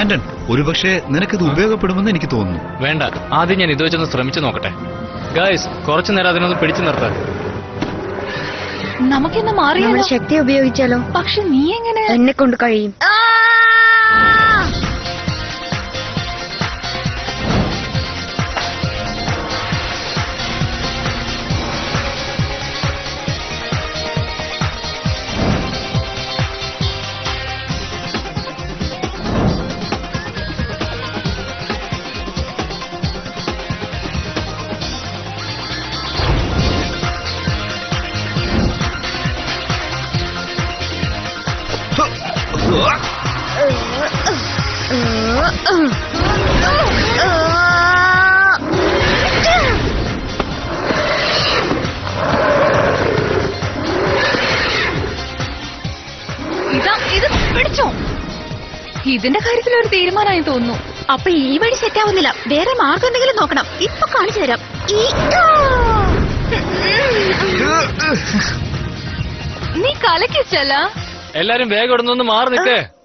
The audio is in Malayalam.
ബ്രാൻഡൻ ഒരുപക്ഷെ നിനക്കിത് ഉപയോഗപ്പെടുമെന്ന് എനിക്ക് തോന്നുന്നു വേണ്ട ആദ്യം ഞാൻ ഇത് വെച്ചൊന്ന് ശ്രമിച്ചു നോക്കട്ടെ ഗായ്സ് കുറച്ചു നേരം അതിനൊന്ന് പിടിച്ചു നിർത്താൻ നമുക്കിന്ന് നമ്മുടെ മാറിയാലോ ശക്തി ഉപയോഗിച്ചാലോ പക്ഷെ നീ എങ്ങനെ എന്നെ കൊണ്ട് കഴിയും ഇതാ ഇത് പിടിച്ചോ ഇതിന്റെ കാര്യത്തിൽ ഒരു തീരുമാനമായി തോന്നുന്നു അപ്പൊ ഈ വഴി സെറ്റ് ആവുന്നില്ല വേറെ മാർഗം എന്തെങ്കിലും നോക്കണം ഇപ്പൊ കാണിച്ചു തരാം ഈ നീ കലക്കിച്ചല്ല എല്ലാരും വേഗം ഇടുന്നൊന്ന് മാറി നിൽക്കേ